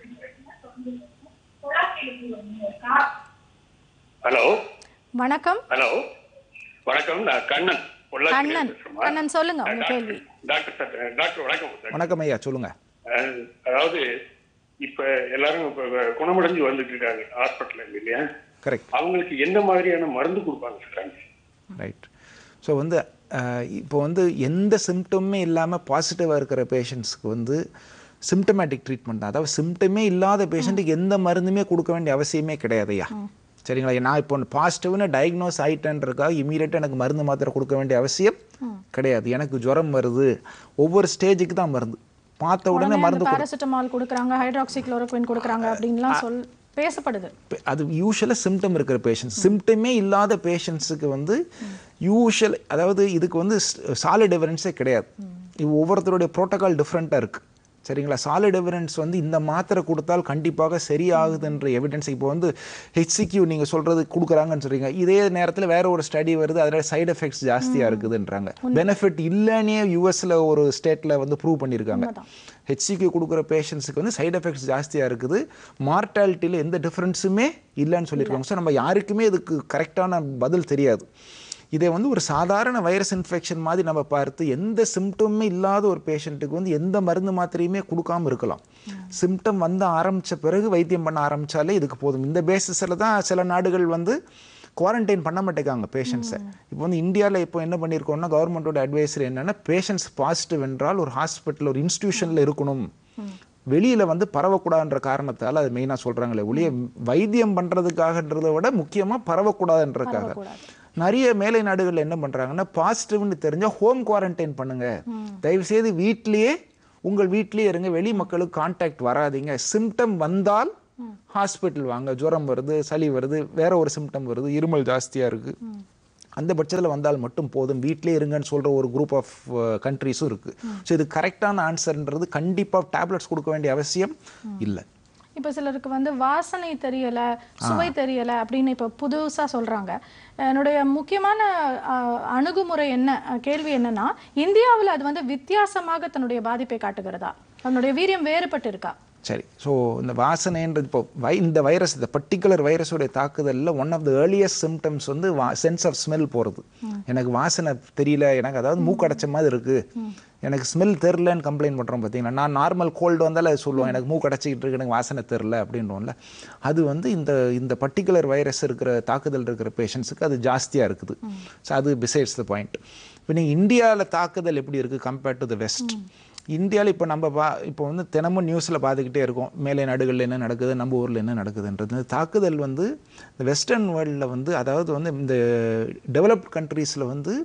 ஹலோ வணக்கம் ஹலோ வணக்கம் நான் கண்ணன் பொள்ளாச்சியில கண்ணன் பேசுறேம்மா. கண்ணன் சொல்லுங்க உங்க டாக்டர் கேள்வி டாக்டர் சார் டாக்டர் வணக்கம் சார் வணக்கம் ஐயா சொல்லுங்க அஹ், அதாவது இப்ப எல்லாரும் இப்ப குணமடைஞ்சு வந்துட்டு இருக்காங்க ஹாஸ்பிட்டல் இல்லையா கரெக்ட் அவங்களுக்கு என்ன மாதிரியான மருந்து கொடுப்பாங்க சார் அங்க? ரைட் ஸோ வந்து அஹ், இப்போ வந்து எந்த சிம்டமே இல்லாமல் பாசிட்டிவாக இருக்கிற பேஷண்ட்ஸ்க்கு வந்து சிம்டமேட்டிக் ட்ரீட்மெண்ட் தான் அதாவது சிம்டமே இல்லாத பேஷண்ட்டுக்கு எந்த மருந்துமே கொடுக்க வேண்டிய அவசியமே கிடையாதுய்யா சரிங்களா நான் இப்போ பாசிட்டிவ்னு டயக்னோஸ் ஆயிட்டேன்றதுக்காக இமீடியட்டாக எனக்கு மருந்து மாத்திரை கொடுக்க வேண்டிய அவசியம் கிடையாது எனக்கு ஜுரம் வருது ஒவ்வொரு ஸ்டேஜுக்கு தான் மருந்து பார்த்த உடனே உடனே மருந்து அந்த பாராசிட்டமால் கொடுக்குறாங்க ஹைட்ராக்சி குளோரோக்வின் கொடுக்குறாங்க அப்படின்லாம் சொல் பேசப்படுது பே- அது யூஷுவலாக சிம்டம் இருக்கிற பேஷண்ட்ஸ் சிம்டமே இல்லாத பேஷண்ட்ஸுக்கு வந்து யூஷுவல் அதாவது இதுக்கு வந்து சாலிட் எவிடன்ஸே கிடையாது இது ஒவ்வொருத்தருடைய ப்ரோட்டோகால் டிஃப்ரெண்ட்டாக இருக்குது சரிங்களா சாலிட் எவிடன்ஸ் வந்து இந்த மாத்திரை கொடுத்தால் கண்டிப்பாக சரியாகுதுன்ற எவிடன்ஸ் இப்போ வந்து ஹெச்சிக்யூ நீங்கள் சொல்கிறது கொடுக்குறாங்கன்னு சொல்றீங்க இதே நேரத்தில் வேற ஒரு ஸ்டடி வருது அதில் சைடு எஃபெக்ட்ஸ் ஜாஸ்தியாக இருக்குதுன்றாங்க பெனிஃபிட் இல்லைன்னே யூஎஸில் ஒரு ஸ்டேட்டில் வந்து ப்ரூவ் பண்ணியிருக்காங்க ஹெச்சிக்கு கொடுக்குற பேஷண்ட்ஸுக்கு வந்து சைடு எஃபெக்ட்ஸ் ஜாஸ்தியாக இருக்குது மார்ட்டாலிட்டியில் எந்த டிஃப்ரென்ஸுமே இல்லைன்னு சொல்லியிருக்காங்க ஸோ நம்ம யாருக்குமே இதுக்கு கரெக்டான பதில் தெரியாது இதை வந்து ஒரு சாதாரண வைரஸ் இன்ஃபெக்ஷன் மாதிரி நம்ம பார்த்து எந்த சிம்டமுமே இல்லாத ஒரு பேஷண்ட்டுக்கு வந்து எந்த மருந்து மாத்திரையுமே கொடுக்காம இருக்கலாம் சிம்டம் வந்து ஆரம்பித்த பிறகு வைத்தியம் பண்ண ஆரம்பித்தாலே இதுக்கு போதும் இந்த பேசிஸில் தான் சில நாடுகள் வந்து குவாரண்டைன் பண்ண மாட்டேங்காங்க பேஷண்ட்ஸை இப்போ வந்து இந்தியாவில் இப்போ என்ன பண்ணியிருக்கோம்னா கவர்மெண்ட்டோட அட்வைசரி என்னன்னா பேஷண்ட்ஸ் பாசிட்டிவ் என்றால் ஒரு ஹாஸ்பிட்டல் ஒரு இன்ஸ்டிடியூஷனில் இருக்கணும் வெளியில் வந்து பரவக்கூடாதுன்ற காரணத்தால் அது மெயினாக சொல்கிறாங்களே ஒழிய வைத்தியம் பண்ணுறதுக்காகன்றதை விட முக்கியமாக பரவக்கூடாதுன்றதுக்காக நிறைய மேலை நாடுகளில் என்ன பண்ணுறாங்கன்னா பாசிட்டிவ்னு தெரிஞ்சால் ஹோம் குவாரண்டைன் பண்ணுங்க தயவுசெய்து வீட்லேயே உங்கள் வீட்லேயே இருங்க வெளி மக்களுக்கு கான்டாக்ட் வராதீங்க சிம்டம் வந்தால் ஹாஸ்பிட்டல் வாங்க ஜுரம் வருது சளி வருது வேற ஒரு சிம்டம் வருது இருமல் ஜாஸ்தியாக இருக்குது அந்த பட்சத்தில் வந்தால் மட்டும் போதும் வீட்டிலே இருங்கன்னு சொல்கிற ஒரு குரூப் ஆஃப் கண்ட்ரீஸும் இருக்குது ஸோ இது கரெக்டான ஆன்சர்ன்றது கண்டிப்பாக டேப்லெட்ஸ் கொடுக்க வேண்டிய அவசியம் இல்லை இப்போ சிலருக்கு வந்து வாசனை தெரியல சுவை தெரியல அப்படின்னு இப்போ புதுசா சொல்றாங்க என்னுடைய முக்கியமான அஹ், அணுகுமுறை என்ன அஹ், கேள்வி என்னன்னா இந்தியாவில் அது வந்து வித்தியாசமாக தன்னுடைய பாதிப்பை காட்டுகிறதா அதனுடைய வீரியம் வேறுபட்டு இருக்கா சரி ஸோ இந்த வாசனைன்றது இப்போ வை இந்த வைரஸ் இந்த பர்டிகுலர் வைரஸோடைய தாக்குதலில் one of the earliest symptoms வந்து வா சென்ஸ் ஆஃப் ஸ்மெல் போகிறது எனக்கு வாசனை தெரியல எனக்கு அதாவது மூக்கடைச்ச மாதிரி இருக்குது எனக்கு ஸ்மெல் தெரிலன்னு கம்ப்ளைண்ட் பண்ணுறோம் பார்த்தீங்களா நான் நார்மல் கோல்டு வந்தாலும் அது சொல்லுவோம் எனக்கு மூக்கடைச்சிக்கிட்டு இருக்கு எனக்கு வாசனை தெரில அப்படின்றோம்ல அது வந்து இந்த இந்த பர்டிகுலர் வைரஸ் இருக்கிற தாக்குதல் இருக்கிற பேஷண்ட்ஸுக்கு அது ஜாஸ்தியாக இருக்குது ஸோ அது பிசைட்ஸ் த பாயிண்ட் இப்போ நீங்கள் இந்தியாவில் தாக்குதல் எப்படி இருக்குது கம்பேர்ட் டு த வெஸ்ட் இந்தியாவில் இப்போ நம்ம பா இப்போ வந்து தினமும் நியூஸில் பார்த்துக்கிட்டே இருக்கோம் மேலே நாடுகளில் என்ன நடக்குது நம்ம ஊரில் என்ன நடக்குதுன்றது இந்த தாக்குதல் வந்து இந்த வெஸ்டர்ன் வேர்ல்டில் வந்து அதாவது வந்து இந்த டெவலப்ட் கண்ட்ரீஸில் வந்து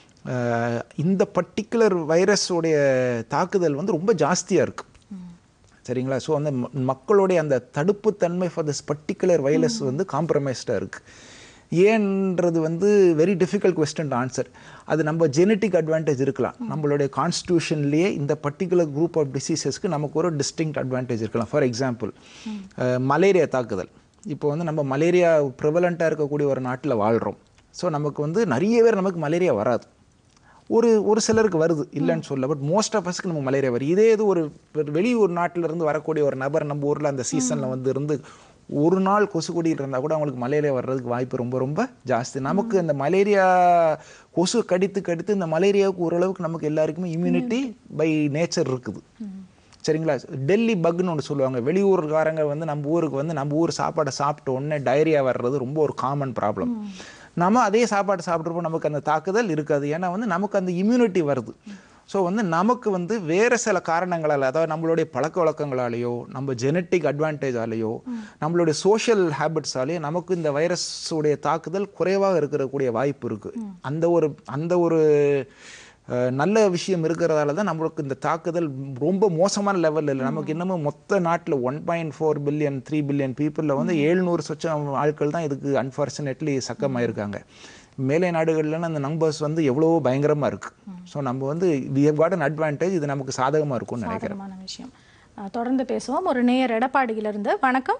அஹ், இந்த பர்டிகுலர் வைரஸோடைய தாக்குதல் வந்து ரொம்ப ஜாஸ்தியாக இருக்குது சரிங்களா ஸோ அந்த ம- மக்களுடைய அந்த தடுப்புத்தன்மை ஃபார் திஸ் பர்டிகுலர் வைரஸ் வந்து காம்ப்ரமைஸ்டாக இருக்குது ஏன்றது வந்து வெரி டிஃபிகல்ட் கொஸ்டின் ஆன்சர் அது நம்ம ஜெனட்டிக் அட்வான்டேஜ் இருக்கலாம் நம்மளுடைய கான்ஸ்டியூஷன்லேயே இந்த பர்டிகுலர் குரூப் ஆஃப் டிசீசஸ்க்கு நமக்கு ஒரு டிஸ்டிங்க்ட் அட்வான்டேஜ் இருக்கலாம் ஃபார் எக்ஸாம்பிள் மலேரியா தாக்குதல் இப்போ வந்து நம்ம மலேரியா ப்ரிவலண்ட்டாக இருக்கக்கூடிய ஒரு நாட்டில் வாழ்கிறோம் ஸோ நமக்கு வந்து நிறைய பேர் நமக்கு மலேரியா வராது ஒரு ஒரு சிலருக்கு வருது இல்லைன்னு சொல்ல பட் மோஸ்ட் ஆஃப் அஸ்க்கு நமக்கு மலேரியா வருது இதே இது ஒரு ஒரு வெளியூர் நாட்டில இருந்து வரக்கூடிய ஒரு நபர் நம்ம ஊரில் அந்த சீசனில் வந்து இருந்து ஒரு நாள் கொசுக்கொடி இருந்தால் கூட அவங்களுக்கு மலேரியா வர்றதுக்கு வாய்ப்பு ரொம்ப ரொம்ப ஜாஸ்தி நமக்கு இந்த மலேரியா கொசு கடித்து கடித்து இந்த மலேரியாவுக்கு ஓரளவுக்கு நமக்கு எல்லாருக்குமே இம்யூனிட்டி பை நேச்சர் இருக்குது சரிங்களா டெல்லி பக்னு ஒன்று சொல்லுவாங்க வெளியூர்காரங்க வந்து நம்ம ஊருக்கு வந்து நம்ம ஊர் சாப்பாடை சாப்பிட்ட உடனே டயரியா வர்றது ரொம்ப ஒரு காமன் ப்ராப்ளம் நம்ம அதே சாப்பாடு சாப்பிட்றப்போ நமக்கு அந்த தாக்குதல் இருக்காது ஏன்னா வந்து நமக்கு அந்த இம்யூனிட்டி வருது ஸோ வந்து நமக்கு வந்து வேறு சில காரணங்களால் அதாவது நம்மளுடைய பழக்க வழக்கங்களாலேயோ நம்ம ஜெனட்டிக் அட்வான்டேஜாலேயோ நம்மளுடைய சோஷியல் ஹேபிட்ஸாலேயோ நமக்கு இந்த வைரஸுடைய தாக்குதல் குறைவாக இருக்கக்கூடிய வாய்ப்பு இருக்குது அந்த ஒரு அந்த ஒரு அஹ், நல்ல விஷயம் இருக்கிறதால தான் நம்மளுக்கு இந்த தாக்குதல் ரொம்ப மோசமான லெவலில் இல்லை நமக்கு இன்னமும் மொத்த நாட்டில் one point four billion three billion பீப்புளில் வந்து ஏழ்நூறு சொச்சம் ஆட்கள் தான் இதுக்கு அன்ஃபார்ச்சுனேட்லி சக்கமாயிருக்காங்க மேலை நாடுகள்லாம் அந்த நம்பர்ஸ் வந்து எவ்வளவோ பயங்கரமாக இருக்குது ஸோ நம்ம வந்து we have got an advantage இது நமக்கு சாதகமாக இருக்கும்னு நினைக்கிறேன் சாதகமான விஷயம் அஹ், தொடர்ந்து பேசுவோம் ஒரு நேயர் எடப்பாடியிலிருந்து வணக்கம்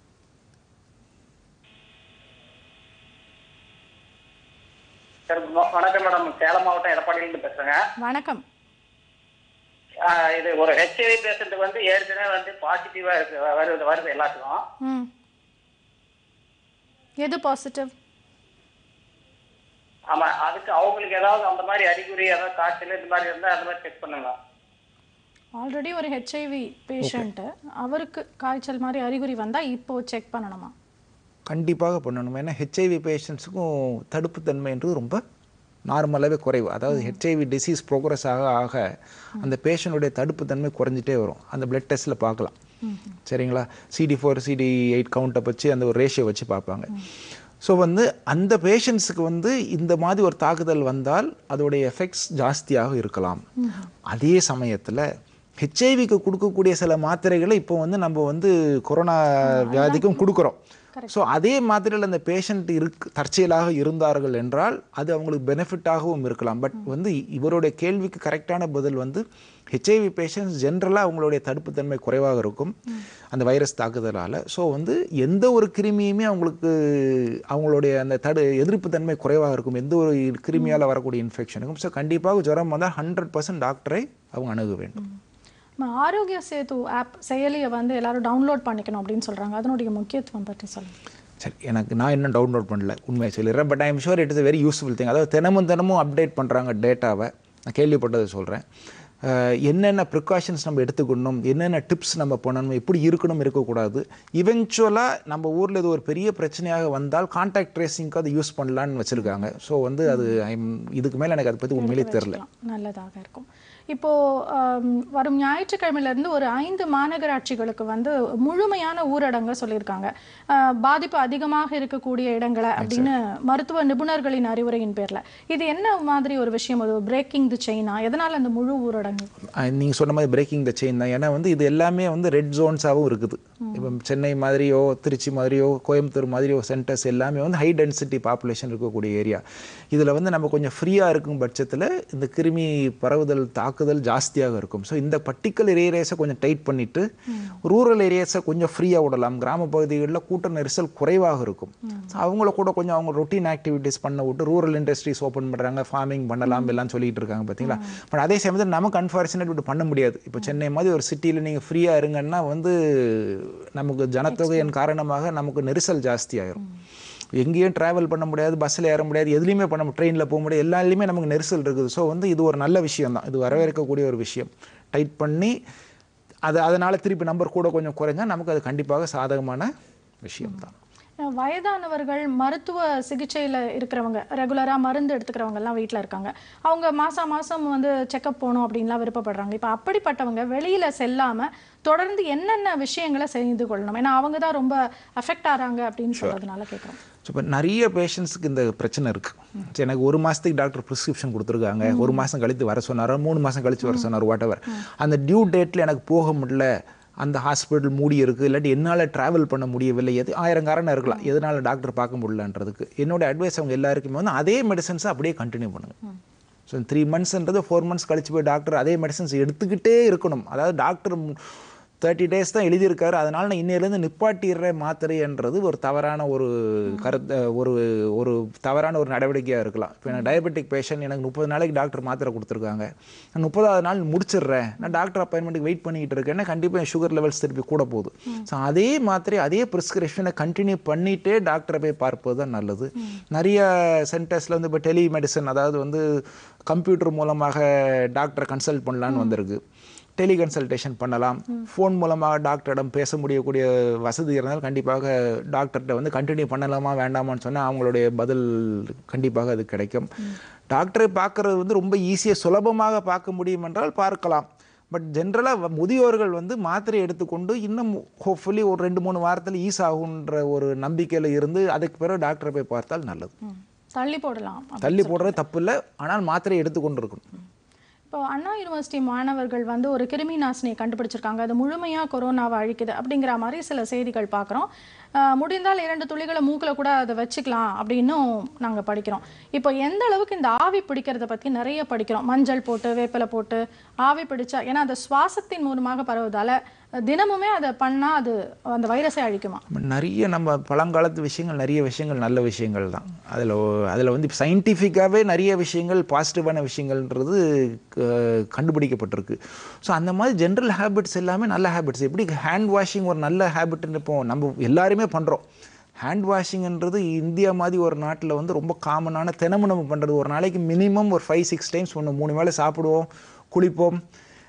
சார் வ- வணக்கம் மேடம் சேலம் மாவட்டம் எடப்பாடியிலிருந்து பேசுறேங்க வணக்கம் ஆஹ் இது ஒரு ஹெச்ஐவி பேஷண்ட் வந்து ஏற்கனவே வந்து பாசிட்டிவா இருக்கு வருது வருது எல்லாத்துக்கும் ம் எது பாசிட்டிவ் ஆமா அதுக்கு அவங்களுக்கு ஏதாவது அந்த மாதிரி அறிகுறி ஏதாவது காய்ச்சல் இந்த மாதிரி இருந்தா அந்த மாதிரி செக் பண்ணுங்க ஆல்ரெடி ஒரு ஹெச்ஐவி பேஷண்ட்டு அவருக்கு காய்ச்சல் மாதிரி அறிகுறி வந்தால் இப்போ செக் பண்ணணுமா கண்டிப்பாக பண்ணணும் ஏன்னா ஹெச்ஐவி பேஷண்ட்ஸுக்கும் தடுப்புத்தன்மைன்றது ரொம்ப நார்மலாகவே குறைவு அதாவது ஹெச்ஐவி டிசீஸ் ப்ரோக்ரஸ் ஆக ஆக அந்த பேஷண்ட்டுடைய தடுப்புத்தன்மை குறைஞ்சிட்டே வரும் அந்த பிளட் டெஸ்ட்டில் பார்க்கலாம் சரிங்களா சிடி ஃபோர் சிடி எயிட் கவுண்ட்டை வச்சு அந்த ஒரு ரேஷியோ வச்சு பார்ப்பாங்க ஸோ வந்து அந்த பேஷண்ட்ஸுக்கு வந்து இந்த மாதிரி ஒரு தாக்குதல் வந்தால் அதோடைய எஃபெக்ட்ஸ் ஜாஸ்தியாக இருக்கலாம் அதே சமயத்தில் ஹெச்ஐவிக்கு கொடுக்கக்கூடிய சில மாத்திரைகளை இப்போ வந்து நம்ம வந்து கொரோனா வியாதிக்கும் கொடுக்குறோம் ஸோ அதே மாதிரியில் அந்த பேஷண்ட் இருக்கு தற்செயலாக இருந்தார்கள் என்றால் அது அவங்களுக்கு பெனிஃபிட்டாகவும் இருக்கலாம் பட் வந்து இவருடைய கேள்விக்கு கரெக்டான பதில் வந்து ஹெச்ஐவி பேஷண்ட்ஸ் ஜென்ரலாக அவங்களுடைய தடுப்புத்தன்மை குறைவாக இருக்கும் அந்த வைரஸ் தாக்குதலால் ஸோ வந்து எந்த ஒரு கிருமியுமே அவங்களுக்கு அவங்களுடைய அந்த தடு எதிர்ப்பு தன்மை குறைவாக இருக்கும் எந்த ஒரு கிருமியால் வரக்கூடிய இன்ஃபெக்ஷனுக்கும் ஸோ கண்டிப்பாக ஜுரம் வந்தால் ஹண்ட்ரட் பர்சன்ட் டாக்டரை அவங்க அணுக வேண்டும் நம்ம ஆரோக்கிய சேது ஆப் செயலியை வந்து எல்லாரும் டவுன்லோட் பண்ணிக்கணும் அப்படின்னு சொல்றாங்க அதனுடைய முக்கியத்துவம் பற்றி சொல்லுங்க சரி எனக்கு நான் இன்னும் டவுன்லோட் பண்ணல உண்மையை சொல்லிடுறேன் but I'm sure it is very useful thing அதாவது தினமும் தினமும் அப்டேட் பண்ணுறாங்க டேட்டாவை நான் கேள்விப்பட்டதை சொல்கிறேன் என்னென்ன ப்ரிகாஷன்ஸ் நம்ம எடுத்துக்கணும் என்னென்ன டிப்ஸ் நம்ம பண்ணணும் எப்படி இருக்கணும் இருக்கக்கூடாது இவென்ச்சுவலாக நம்ம ஊரில் இது ஒரு பெரிய பிரச்சனையாக வந்தால் கான்டாக்ட் ட்ரேசிங்க்கு அதை யூஸ் பண்ணலான்னு வச்சுருக்காங்க ஸோ வந்து அது ஐம் இதுக்கு மேலே எனக்கு அதை பற்றி உண்மையிலே தெரில வச்சுக்கலாம். நல்லதாக இருக்கும் இப்போ ஆம், வரும் ஞாயிற்றுக்கிழமையிலிருந்து ஒரு ஐந்து மாநகராட்சிகளுக்கு வந்து முழுமையான ஊரடங்கு சொல்லியிருக்காங்க ஆஹ், பாதிப்பு அதிகமாக இருக்கக்கூடிய இடங்களை அப்படின்னு மருத்துவ நிபுணர்களின் அறிவுரையின் பேர்ல இது என்ன மாதிரி ஒரு விஷயம் அது பிரேக்கிங் தி செயினா எதனால அந்த முழு ஊரடங்கு நீங்கள் சொன்ன மாதிரி பிரேக்கிங் த செயின் தான் ஏன்னா வந்து இது எல்லாமே வந்து ரெட் ஜோன்ஸாகவும் இருக்குது இப்போ சென்னை மாதிரியோ திருச்சி மாதிரியோ கோயம்புத்தூர் மாதிரியோ சென்டர்ஸ் எல்லாமே வந்து ஹை டென்சிட்டி பாப்புலேஷன் இருக்கக்கூடிய ஏரியா இதில் வந்து நம்ம கொஞ்சம் ஃப்ரீயாக இருக்கும் பட்சத்தில் இந்த கிருமி பரவுதல் தாக்குதல் ஜாஸ்தியாக இருக்கும் ஸோ இந்த பர்டிகுலர் ஏரியாஸை கொஞ்சம் டைட் பண்ணிவிட்டு ரூரல் ஏரியாஸை கொஞ்சம் ஃப்ரீயாக விடலாம் கிராம பகுதிகளில் கூட்ட நெரிசல் குறைவாக இருக்கும் So அவங்கள கூட கொஞ்சம் அவங்க ரொட்டீன் ஆக்டிவிட்டீஸ் பண்ண விட்டு ரூரல் இண்டஸ்ட்ரீஸ் ஓப்பன் பண்ணுறாங்க ஃபார்மிங் பண்ணலாம் எல்லாம் சொல்லிட்டு இருக்காங்க பார்த்தீங்களா பட் அதே சமயத்தில் நமக்கு அன்ஃபார்ச்சுனேட் இப்படி பண்ண முடியாது இப்போ சென்னை மாதிரி ஒரு சிட்டியில் நீங்கள் ஃப்ரீயாக இருங்கன்னா வந்து நமக்கு ஜனத்தொகையின் காரணமாக நமக்கு நெரிசல் ஜாஸ்தி ஆயிரும் எங்கேயும் ட்ராவல் பண்ண முடியாது பஸ்ஸில் ஏற முடியாது எதுலேயுமே பண்ண ட்ரெயினில் போக முடியாது எல்லாத்துலேயுமே நமக்கு நெரிசல் இருக்குது ஸோ வந்து இது ஒரு நல்ல விஷயம் தான் இது வரவேற்கக்கூடிய ஒரு விஷயம் டைட் பண்ணி அது அதனால் திருப்பி நம்பர் கூட கொஞ்சம் குறைஞ்சா நமக்கு அது கண்டிப்பாக சாதகமான விஷயம் தான் வயதானவர்கள் மருத்துவ சிகிச்சையில் இருக்கிறவங்க ரெகுலராக மருந்து எடுத்துக்கிறவங்க எல்லாம் வீட்டில் இருக்காங்க அவங்க மாதம் மாதம் வந்து செக்கப் போகணும் அப்படின்லாம் விருப்பப்படுறாங்க இப்போ அப்படிப்பட்டவங்க வெளியில் செல்லாமல் தொடர்ந்து என்னென்ன விஷயங்களை செய்து கொள்ளணும் ஏன்னா அவங்க தான் ரொம்ப அஃபெக்ட் ஆகிறாங்க அப்படின்னு சொல்கிறதுனால கேட்குறோம் ஸோ இப்போ நிறைய பேஷண்ட்ஸுக்கு இந்த பிரச்சனை இருக்குது எனக்கு ஒரு மாதத்துக்கு டாக்டர் ப்ரிஸ்கிரிப்ஷன் கொடுத்துருக்காங்க ஒரு மாதம் கழித்து வர சொன்னார் மூணு மாதம் கழித்து வர சொன்னார் வாட் எவர் அந்த டியூ டேட்டில் எனக்கு போக முடியல அந்த ஹாஸ்பிட்டல் மூடி இருக்குது இல்லாட்டி என்னால் ட்ராவல் பண்ண முடியவில்லை எது ஆயிரம் காரணம் இருக்கலாம் எதனால் டாக்டர் பார்க்க முடியலன்றதுக்கு என்னோட அட்வைஸ் அவங்க எல்லாருக்குமே வந்து அதே மெடிசன்ஸை அப்படியே கண்டினியூ பண்ணுங்கள் ஸோ த்ரீ மந்த்ஸ்ன்றது ஃபோர் மந்த்ஸ் கழிச்சு போய் டாக்டர் அதே மெடிசன்ஸ் எடுத்துக்கிட்டே இருக்கணும் அதாவது டாக்டர் தேர்ட்டி டேஸ் தான் எழுதியிருக்காரு அதனால் நான் இன்னையிலேருந்து நிப்பாட்டிடுறேன் மாத்திரைன்றது ஒரு தவறான ஒரு கருத்து ஒரு ஒரு தவறான ஒரு நடவடிக்கையாக இருக்கலாம் இப்போ நான் டயபெட்டிக் பேஷண்ட் எனக்கு முப்பது நாளைக்கு டாக்டர் மாத்திரை கொடுத்துருக்காங்க நான் முப்பதாவது நாள் முடிச்சிடுறேன் நான் டாக்டர் அப்பாயின்மெண்ட்டுக்கு வெயிட் பண்ணிக்கிட்டு இருக்கேன்னா கண்டிப்பாக என் சுகர் லெவல்ஸ் திருப்பி கூட போகுது ஸோ அதே மாத்திரை அதே ப்ரிஸ்கிரிப்ஷனை கண்டினியூ பண்ணிகிட்டே டாக்டரை போய் பார்ப்பது தான் நல்லது நிறைய சென்டர்ஸில் வந்து இப்போ டெலிமெடிசன் அதாவது வந்து கம்ப்யூட்டர் மூலமாக டாக்டரை கன்சல்ட் பண்ணலான்னு வந்திருக்கு டெலி கன்சல்டேஷன் பண்ணலாம் ஃபோன் மூலமாக டாக்டரிடம் பேச முடியக்கூடிய வசதி இருந்தால் கண்டிப்பாக டாக்டர்கிட்ட வந்து கண்டினியூ பண்ணலாமா வேண்டாமான்னு சொன்னால் அவங்களுடைய பதில் கண்டிப்பாக அது கிடைக்கும் டாக்டரை பார்க்குறது வந்து ரொம்ப ஈஸியாக சுலபமாக பார்க்க முடியும் என்றால் பார்க்கலாம் பட் ஜென்ரலாக முதியோர்கள் வந்து மாத்திரை எடுத்துக்கொண்டு இன்னும் ஹோப்ஃபுல்லி ஒரு ரெண்டு மூணு வாரத்தில் ஈஸ் ஆகுன்ற ஒரு நம்பிக்கையில் இருந்து அதுக்கு பிறகு டாக்டரை போய் பார்த்தால் நல்லது ம். தள்ளி போடலாம் தள்ளி போடுறது தப்பு இல்லை ஆனால் மாத்திரை எடுத்துக்கொண்டு இருக்கணும் இப்போ அண்ணா யூனிவர்சிட்டி மாணவர்கள் வந்து ஒரு கிருமி நாசினியை கண்டுபிடிச்சிருக்காங்க அது முழுமையாக கொரோனாவை அழிக்குது அப்படிங்கிற மாதிரி சில செய்திகள் பார்க்குறோம் முடிந்தால் இரண்டு துளிகளை மூக்கில் கூட அதை வச்சுக்கலாம் அப்படின்னும் நாங்கள் படிக்கிறோம் இப்போ எந்த அளவுக்கு இந்த ஆவி பிடிக்கிறத பற்றி நிறைய படிக்கிறோம் மஞ்சள் போட்டு வேப்பிலை போட்டு ஆவி பிடிச்சா ஏன்னா அது சுவாசத்தின் மூலமாக பரவுவதால தினமுமே அதை பண்ணால் அது அந்த வைரஸை அழிக்குமா நிறைய நம்ம பழங்காலத்து விஷயங்கள் நிறைய விஷயங்கள் நல்ல விஷயங்கள் தான் அதில் அதில் வந்து சயின்டிஃபிக்காகவே நிறைய விஷயங்கள் பாசிட்டிவான விஷயங்கள்ன்றது க- கண்டுபிடிக்கப்பட்டிருக்கு ஸோ அந்த மாதிரி ஜென்ரல் ஹேபிட்ஸ் எல்லாமே நல்ல ஹேபிட்ஸ் எப்படி ஹேண்ட் வாஷிங் ஒரு நல்ல ஹேபிட்னு இப்போ நம்ம எல்லாருமே பண்ணுறோம் ஹேண்ட் வாஷிங்ன்றது இந்தியா மாதிரி ஒரு நாட்டில் வந்து ரொம்ப காமனான தினமும் நம்ம பண்ணுறது ஒரு நாளைக்கு மினிமம் ஒரு ஃபைவ் சிக்ஸ் டைம்ஸ் ஒன்று மூணு வேளை சாப்பிடுவோம் குளிப்போம்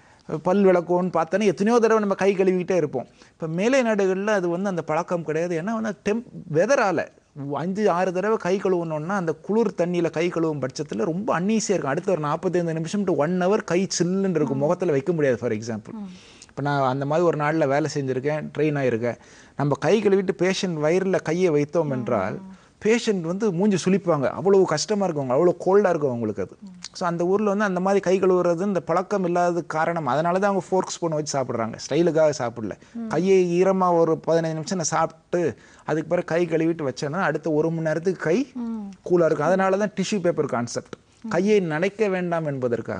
பல் விளக்குவோன்னு பார்த்தோன்னா எத்தனையோ தடவை நம்ம கை கழுவிக்கிட்டே இருப்போம் இப்போ மேலை நாடுகளில் அது வந்து அந்த பழக்கம் கிடையாது ஏன்னா வந்து டெம்ப் வெதரால் அஞ்சு ஆறு தடவை கை கழுவணுன்னா அந்த குளிர் தண்ணியில் கை கழுவும் பட்சத்தில் ரொம்ப அன்னீசியாக இருக்கும் அடுத்த ஒரு நாற்பத்தைந்து நிமிஷம் டு ஒன் ஹவர் கை சில்லுன்னு இருக்கும் முகத்தில் வைக்க முடியாது ஃபார் எக்ஸாம்பிள் இப்போ நான் அந்த மாதிரி ஒரு நாளில் வேலை செஞ்சுருக்கேன் ட்ரெயின் ஆகிருக்கேன் நம்ம கை கழுவிட்டு பேஷண்ட் வயிறில் கையை வைத்தோம் என்றால் பேஷண்ட் வந்து மூஞ்சி சுளிப்பாங்க அவ்வளோ கஷ்டமாக இருக்கும் அவ்வளோ கோல்டாக இருக்கும் அவங்களுக்கு அது ஸோ அந்த ஊரில் வந்து அந்த மாதிரி கை கழுவுறது இந்த பழக்கம் இல்லாத காரணம் அதனால தான் அவங்க ஃபோர்க் ஸ்பூன் வச்சு சாப்பிட்றாங்க ஸ்டைலுக்காக சாப்பிடல கையை ஈரமாக ஒரு பதினஞ்சு நிமிஷம் நான் சாப்பிட்டு அதுக்கு பிறகு கை கழுவிட்டு வச்சேன்னா அடுத்த ஒரு மணி நேரத்துக்கு கை கூலாக இருக்கும் அதனால தான் டிஷ்யூ பேப்பர் கான்செப்ட் கையை நனைக்க வேண்டாம் என்பதற்காக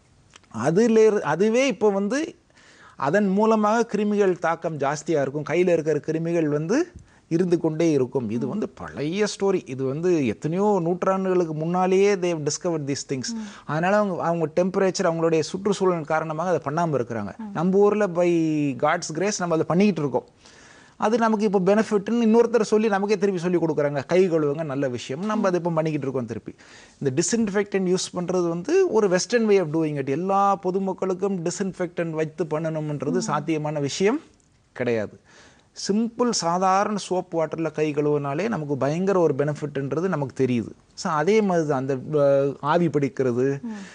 அதில் அதுவே இப்போ வந்து அதன் மூலமாக கிருமிகள் தாக்கம் ஜாஸ்தியாக இருக்கும் கையில் இருக்கிற கிருமிகள் வந்து இருந்து கொண்டே இருக்கும் இது வந்து பழைய ஸ்டோரி இது வந்து எத்தனையோ நூற்றாண்டுகளுக்கு முன்னாலேயே தேவ் டிஸ்கவர் தீஸ் திங்ஸ் அதனால் அவங்க அவங்க டெம்பரேச்சர் அவங்களுடைய சுற்றுச்சூழல் காரணமாக அதை பண்ணாமல் இருக்கிறாங்க நம்ம ஊரில் பை காட்ஸ் கிரேஸ் நம்ம அதை பண்ணிக்கிட்டு இருக்கோம் அது நமக்கு இப்போ பெனிஃபிட்னு இன்னொருத்தர் சொல்லி நமக்கே திருப்பி சொல்லி கொடுக்குறாங்க கை கழுவுங்க நல்ல விஷயம் நம்ம அதை இப்போ பண்ணிக்கிட்டு இருக்கோம் திருப்பி இந்த டிஸ்இன்ஃபெக்டன்ட் யூஸ் பண்ணுறது வந்து ஒரு western way of doing it எல்லா பொதுமக்களுக்கும் டிஸ்இன்ஃபெக்டன்ட் வைத்து பண்ணணும்ன்றது சாத்தியமான விஷயம் கிடையாது சிம்பிள் சாதாரண சோப் வாட்டரில் கை கழுவுனாலே நமக்கு பயங்கர ஒரு பெனிஃபிட்ன்றது நமக்கு தெரியுது ஸோ அதே மாதிரி தான் அந்த அஹ், ஆவி பிடிக்கிறது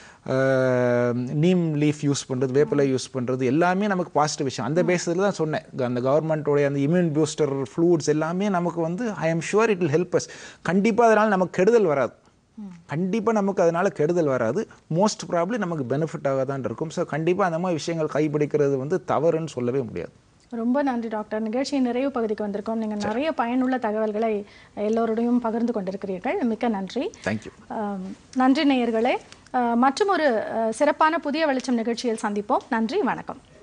நீம் லீஃப் யூஸ் பண்ணுறது வேப்பிலை யூஸ் பண்ணுறது எல்லாமே நமக்கு பாசிட்டிவ் விஷயம் அந்த பேஸில் தான் சொன்னேன் அந்த கவர்மெண்ட்டோடைய அந்த இம்யூன் பூஸ்டர் ஃப்ளூட்ஸ் எல்லாமே நமக்கு வந்து I am sure it will help us கண்டிப்பாக அதனால் நமக்கு கெடுதல் வராது கண்டிப்பாக நமக்கு அதனால் கெடுதல் வராது மோஸ்ட் ப்ராப்ளி நமக்கு பெனிஃபிட்டாக தான் இருக்கும் ஸோ கண்டிப்பாக அந்த மாதிரி விஷயங்கள் கைப்பிடிக்கிறது வந்து தவறுன்னு சொல்லவே முடியாது ரொம்ப நன்றி டாக்டர் நிகழ்ச்சியின் நிறைவு பகுதிக்கு வந்திருக்கோம் நீங்கள் நிறைய பயனுள்ள தகவல்களை எல்லோருடையும் பகிர்ந்து கொண்டிருக்கிறீர்கள் மிக்க நன்றி தேங்க்யூ ஆம், நன்றி நேயர்களே மற்றும் ஒரு சிறப்பான புதிய வெளிச்சம் நிகழ்ச்சியில் சந்திப்போம் நன்றி வணக்கம்